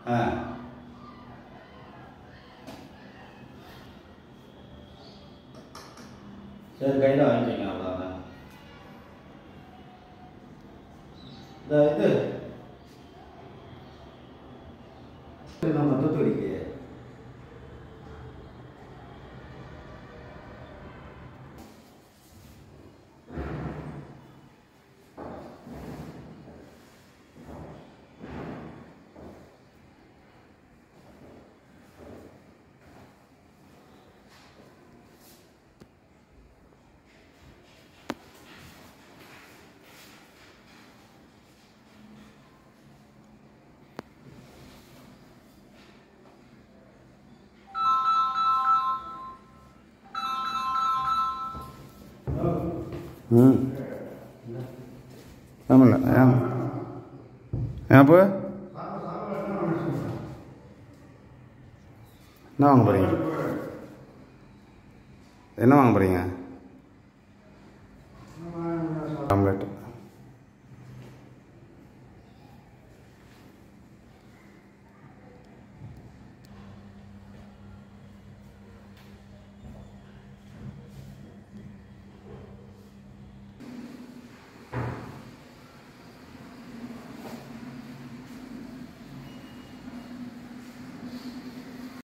ஆ சரி கையில் வாங்கிக்கோங்க அவ்வளோதான் இந்த இது நம்ம தூத்துக்குடிக்கு ம் ஆமாம்ல ஏன் ஏன் அப்போ என்ன வாங்க போகிறீங்க என்ன வாங்க போகிறீங்க